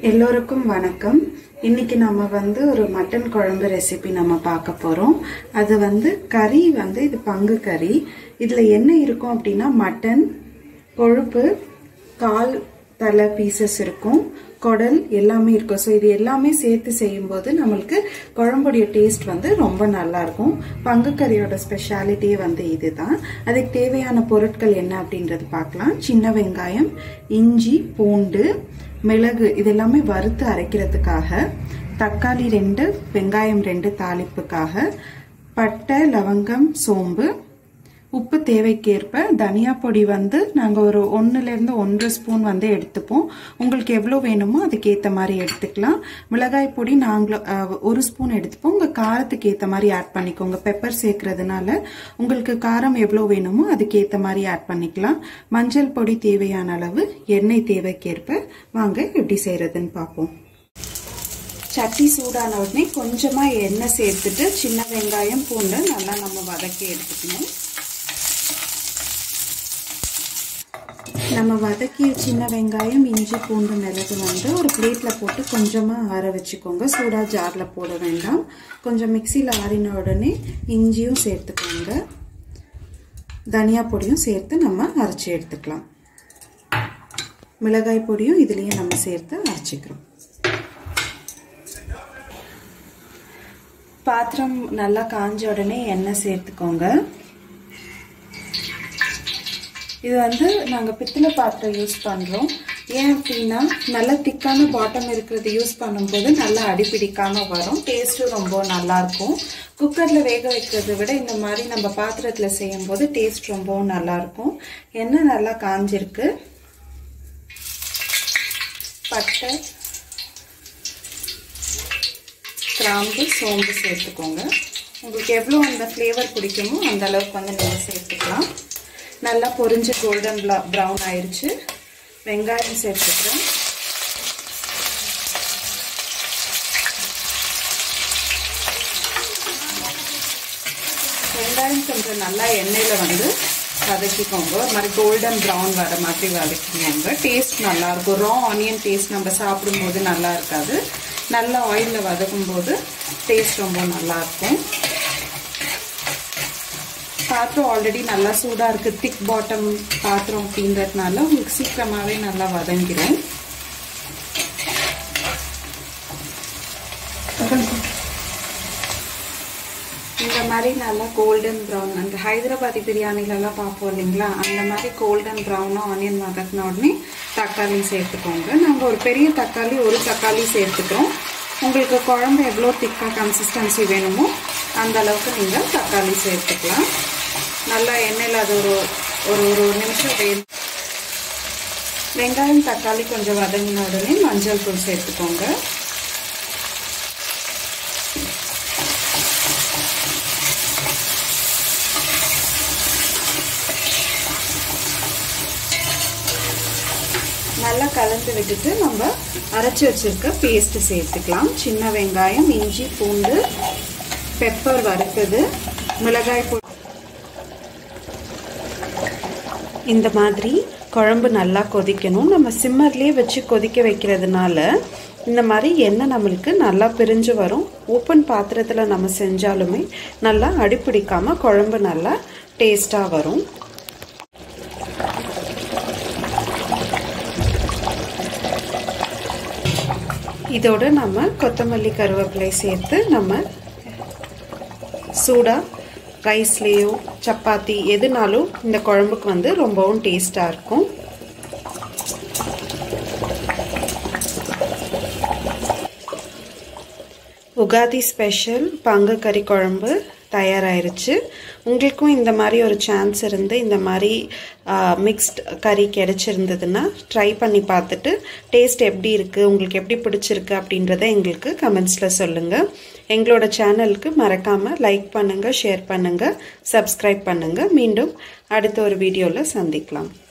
எல்லோருக்கும் வணக்கம் இன்னைக்கு நம்ம வந்து ஒரு மட்டன் குழம்பு ரெசிபி நம்ம பார்க்க போறோம் அது வந்து கறி வந்து இது பங்கு கறி இதுல என்ன இருக்கும் அப்படின்னா மட்டன் கொழுப்பு கால் தலை பீசஸ் இருக்கும் குடல் எல்லாமே இருக்கும் ஸோ இது எல்லாமே சேர்த்து செய்யும்போது நம்மளுக்கு குழம்புடைய டேஸ்ட் வந்து ரொம்ப நல்லா இருக்கும் பங்கு கறியோட ஸ்பெஷாலிட்டியே வந்து இதுதான் அதுக்கு தேவையான பொருட்கள் என்ன அப்படின்றது பார்க்கலாம் சின்ன வெங்காயம் இஞ்சி பூண்டு மிளகு இது எல்லாமே வறுத்து அரைக்கிறதுக்காக தக்காளி ரெண்டு வெங்காயம் ரெண்டு தாளிப்புக்காக பட்டை லவங்கம் சோம்பு உப்பு தேவைக்கேற்ப தனியா பொடி வந்து நாங்கள் ஒரு ஒன்றுலேருந்து ஒன்றரை ஸ்பூன் வந்து எடுத்துப்போம் உங்களுக்கு எவ்வளோ வேணுமோ அதுக்கேற்ற மாதிரி எடுத்துக்கலாம் மிளகாய் பொடி நாங்களும் ஒரு ஸ்பூன் எடுத்துப்போம் உங்கள் காரத்துக்கு ஏற்ற மாதிரி ஆட் பண்ணிக்கோங்க பெப்பர் சேர்க்கறதுனால உங்களுக்கு காரம் எவ்வளோ வேணுமோ அதுக்கேற்ற மாதிரி ஆட் பண்ணிக்கலாம் மஞ்சள் பொடி தேவையான அளவு எண்ணெய் தேவைக்கேற்ப வாங்க எப்படி செய்யறதுன்னு பார்ப்போம் சட்டி சூடான உடனே கொஞ்சமாக எண்ணெய் சேர்த்துட்டு சின்ன வெங்காயம் பூண்டு நல்லா நம்ம வதக்கி எடுத்துக்கணும் நம்ம வதக்கிய சின்ன வெங்காயம் இஞ்சி பூண்டு மிளகு வந்து ஒரு பிளேட்டில் போட்டு கொஞ்சமாக ஆற வச்சுக்கோங்க சூடாக ஜாரில் போட வேண்டாம் கொஞ்சம் மிக்சியில் ஆறின உடனே இஞ்சியும் சேர்த்துக்கோங்க தனியா பொடியும் சேர்த்து நம்ம அரைச்சி எடுத்துக்கலாம் மிளகாய் பொடியும் இதுலேயே நம்ம சேர்த்து அரைச்சிக்கிறோம் பாத்திரம் நல்லா காஞ்ச உடனே எண்ணெய் சேர்த்துக்கோங்க இது வந்து நாங்கள் பித்தளை பாத்திரம் யூஸ் பண்ணுறோம் ஏன் அப்படின்னா நல்ல திக்கான பாட்டம் இருக்கிறது யூஸ் பண்ணும்போது நல்லா அடிப்பிடிக்காமல் வரும் டேஸ்ட்டும் ரொம்ப நல்லாயிருக்கும் குக்கரில் வேக வைக்கிறத விட இந்த மாதிரி நம்ம பாத்திரத்தில் செய்யும்போது டேஸ்ட் ரொம்பவும் நல்லாயிருக்கும் எண்ணெய் நல்லா காஞ்சிருக்கு பட்டை கிராம்பு சோம்பு சேர்த்துக்கோங்க உங்களுக்கு எவ்வளோ அந்த ஃப்ளேவர் பிடிக்குமோ அந்த அளவுக்கு வந்து நீங்கள் சேர்த்துக்கலாம் நல்லா பொரிஞ்சு கோல்டன் ப்ரௌன் ஆயிடுச்சு வெங்காயம் சேர்த்துக்கிறேன் வெங்காயம் கொஞ்சம் நல்லா எண்ணெயில் வந்து வதக்கிக்கோங்க ஒரு மாதிரி கோல்டன் ப்ரௌன் வர மாதிரி வதக்கிக்கோங்க டேஸ்ட் நல்லாயிருக்கும் ரா ஆனியன் டேஸ்ட் நம்ம சாப்பிடும்போது நல்லா இருக்காது நல்லா ஆயிலில் வதக்கும் போது டேஸ்ட் ரொம்ப நல்லாயிருக்கும் பாத்திரம் ஆல்ரெடி நல்லா சூடாக இருக்குது திக் பாட்டம் பாத்திரம் அப்படின்றதுனால உங்களுக்கு சீக்கிரமாகவே நல்லா வதங்கிடும் இந்த மாதிரி நல்லா கோல்டன் ப்ரௌன் அந்த ஹைதராபாதி பிரியாணிலலாம் பார்ப்போம் இல்லைங்களா அந்த மாதிரி கோல்டன் ப்ரௌனாக ஆனியன் வதக்கின உடனே தக்காளி சேர்த்துக்கோங்க நாங்கள் ஒரு பெரிய தக்காளி ஒரு தக்காளி சேர்த்துக்கிறோம் உங்களுக்கு குழம்பு எவ்வளோ திக்காக கன்சிஸ்டன்சி வேணுமோ அந்த அளவுக்கு நீங்கள் தக்காளி சேர்த்துக்கலாம் நல்லா எண்ணெயில் அது ஒரு ஒரு ஒரு நிமிஷம் வே வெங்காயம் தக்காளி கொஞ்சம் வதங்கின உடனே மஞ்சள் தூள் சேர்த்துக்கோங்க நல்லா கலந்து விட்டுட்டு நம்ம அரைச்சி வச்சிருக்க பேஸ்ட் சேர்த்துக்கலாம் சின்ன வெங்காயம் இஞ்சி பூண்டு பெப்பர் வறுத்தது மிளகாய் பொடி இந்த மாதிரி குழம்பு நல்லா கொதிக்கணும் நம்ம சிம்மர்லேயே வச்சு கொதிக்க வைக்கிறதுனால இந்த மாதிரி எண்ணெய் நம்மளுக்கு நல்லா பிரிஞ்சு வரும் ஓப்பன் பாத்திரத்தில் நம்ம செஞ்சாலுமே நல்லா அடிப்பிடிக்காமல் குழம்பு நல்லா டேஸ்ட்டாக வரும் இதோட நம்ம கொத்தமல்லி கருவேப்பிலை சேர்த்து நம்ம சூடாக ரைஸ்லேயோ சப்பாத்தி எதுனாலும் இந்த குழம்புக்கு வந்து ரொம்பவும் டேஸ்டாக இருக்கும் உகாதி ஸ்பெஷல் பங்கு கறி குழம்பு தயாராயிருச்சு உங்களுக்கும் இந்த மாதிரி ஒரு சான்ஸ் இருந்து இந்த மாதிரி மிக்ஸ்ட் கறி கிடச்சிருந்ததுன்னா ட்ரை பண்ணி பார்த்துட்டு டேஸ்ட் எப்படி இருக்குது உங்களுக்கு எப்படி பிடிச்சிருக்கு அப்படின்றத எங்களுக்கு கமெண்ட்ஸில் சொல்லுங்கள் எங்களோட சேனலுக்கு மறக்காமல் லைக் பண்ணுங்கள் ஷேர் பண்ணுங்கள் சப்ஸ்கிரைப் பண்ணுங்கள் மீண்டும் அடுத்த ஒரு வீடியோவில் சந்திக்கலாம்